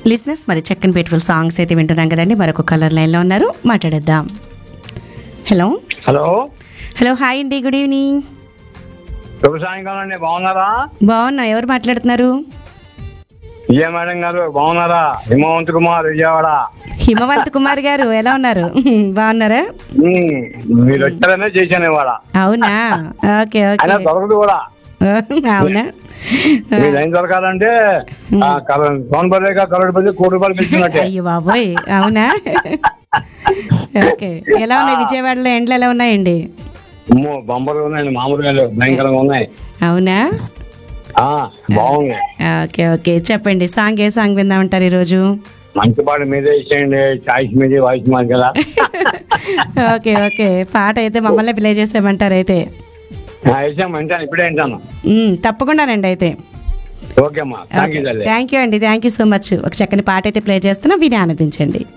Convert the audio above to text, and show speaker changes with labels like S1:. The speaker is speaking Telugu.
S1: లిజినెస్ మరి చక్కని బ్యూటిఫుల్ సాంగ్స్ అయితే వింటున్నాం కదండి మరొక కలర్ లైన్లో ఉన్నారు మాట్లాడేద్దాం హలో
S2: హలో
S1: హలో హాయ్ అండి గుడ్ ఈవినింగ్
S2: శుభ సాయంకాలం అండి బాగున్నారా
S1: బాగున్నా ఎవరు మాట్లాడుతున్నారు
S2: విజయ మేడం గారు బాగున్నారా హిమవంత్ కుమార్ విజయవాడ
S1: హిమవంత్ కుమార్ గారు ఎలా ఉన్నారు బాగున్నారా
S2: ఉమ్, మీరు వచ్చారనే చేశాను ఇవాళ
S1: అవునా ఓకే
S2: అయినా
S1: ఓకే
S2: దొరకదు కూడా
S1: అవునా
S2: మీ లైన్ దొరకాలంటే ఆ, కల- సోన్ బర్రేగా కరోడ్ పది కోటి రూపాయలు పిలిచినట్టే
S1: అయ్యో బాబోయ్ అవునా ఓకే ఎలా ఉన్నాయి విజయవాడలో ఎండలు ఎలా ఉన్నాయండి
S2: అమ్మో బొమ్మలు ఉన్నాయండి మామూలుగా లేవు, భయంకరంగా ఉన్నాయి
S1: అవునా
S2: ఆ బాగున్నాయి
S1: ఓకే ఓకే చెప్పండి సాంగ్ ఏ సాంగ్ విందామంటారు ఈరోజు
S2: మంచి పాట మీదే ఇచ్చేయండి చాయిస్ మీదే వాయిస్ మాది కదా
S1: ఓకే ఓకే పాట అయితే మమ్మల్ని ప్లే చేసేయమంటారు అయితే
S2: వేసాం వింటాను ఇప్పుడే వింటాను
S1: మ్, తప్పకుండానండి అయితే
S2: ఓకే అమ్మా థ్యాంక్ యూ తల్లి
S1: థ్యాంక్ యూ అండి థ్యాంక్ యూ సో మచ్ ఒక చక్కని పాట అయితే ప్లే చేస్తున్నా విని ఆనందించండి